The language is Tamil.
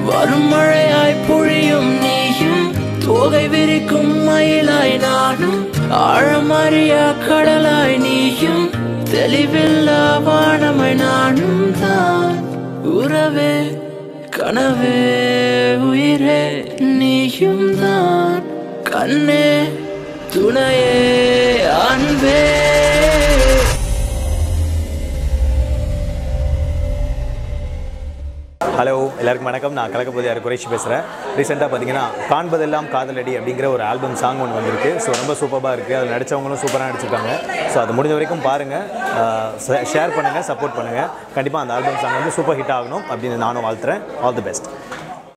வரும் மழையாய் பொழியும் நீயும் தோகை விரிக்கும் மயிலாய் நானும் ஆழமறிய கடலாய் நீயும் தெளிவில்லா வானமாய் நானும் தான் உறவே கனவே உயிரே நீயும் தான் கண்ணே துணையே அன்பே ஹலோ எல்லாருக்கும் வணக்கம் நான் கலக்கப்பதியார் குறைஷி பேசுகிறேன் ரீசெண்டாக பார்த்தீங்கன்னா காண்பதெல்லாம் காதலடி அப்படிங்கிற ஒரு ஆல்பம் சாங் ஒன்று வந்திருக்கு ஸோ ரொம்ப சூப்பராக இருக்குது அதில் நடித்தவங்களும் சூப்பராக நடிச்சிருக்காங்க ஸோ அது முடிஞ்ச வரைக்கும் பாருங்கள் ஷேர் பண்ணுங்கள் சப்போர்ட் பண்ணுங்கள் கண்டிப்பாக அந்த ஆல்பம் சாங் வந்து சூப்பர் ஹிட் ஆகணும் அப்படின்னு நானும் வாழ்த்துறேன் ஆல் தி பெஸ்ட்